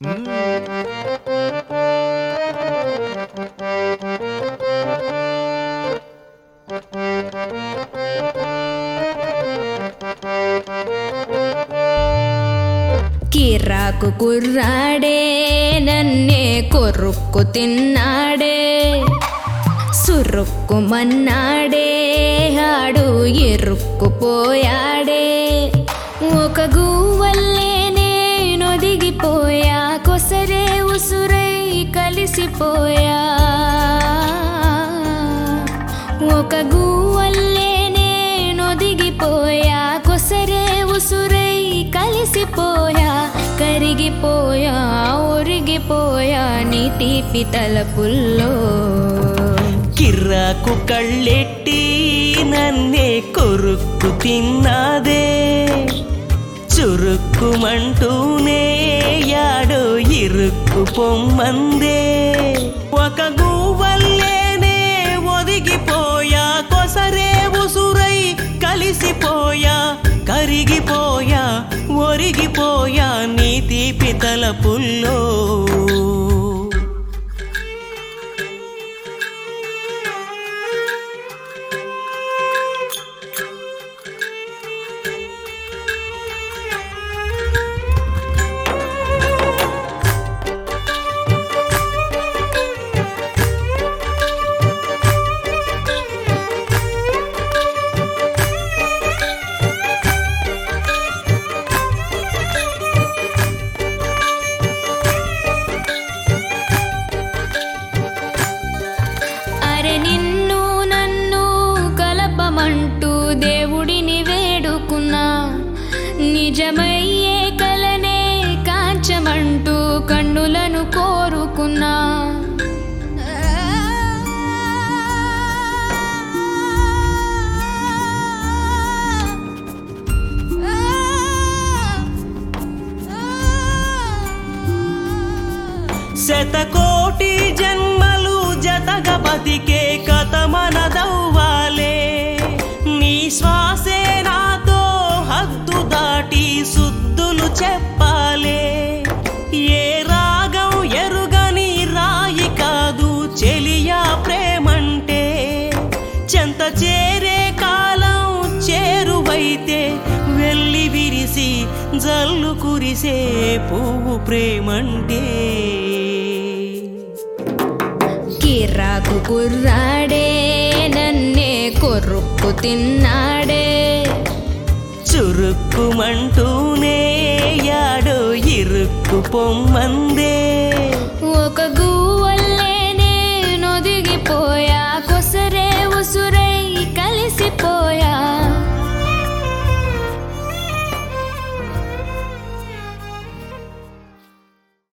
కిరాకు కుర్రాడే నన్నే కొరుక్కు తిన్నాడే సురుక్కు మన్నాడే ఆడు ఎరుక్కుపోయాడే ఒక గువ్వల్లే నేనొదిగిపోయా కొసరే ఉసురై కలిసిపోయా ఒక గువ్వల్లే నేనొదిగిపోయా కొసరే ఉసురై కలిసిపోయా కరిగిపోయా ఒరిగిపోయా నీ తీపి తలపుల్లో కిర్రాకు కళ్ళెట్టి నన్నే కొరుక్కు తిన్నాదే చురుక్కుమంటూనే యాడో ఇరుక్కు పొమ్మందే ఒక గువ్వల్లేనే ఒదిగిపోయా కొసరే ఉసురై కలిసిపోయా కరిగిపోయా ఒరిగిపోయా నీ తీపి తలపుల్లో అరె నిన్ను నన్ను కలపమంటూ దేవుడిని వేడుకున్నా నిజమయ్యే కలనే కాంచమంటూ కన్నులను కోరుకున్నా శతకోటి జన్మలు జతగా బతికే కథ మనదవ్వాలే నీ శ్వాసే నాతో హద్దు దాటి శుద్ధులు చెప్పాలే ఏ రాగం ఎరుగని రాయి కాదు చెలియా ప్రేమంటే చెంత చేరే కాలం చేరువైతే వెళ్ళి విరిసి జల్లు కురిసే పువ్వు ప్రేమంటే కిరాకు కుర్రాడే నన్నే కొరుక్కు తిన్నాడే చురుక్కుమంటూనే యాడో ఇరుక్కు పొమ్మందే ఒక గువ్వ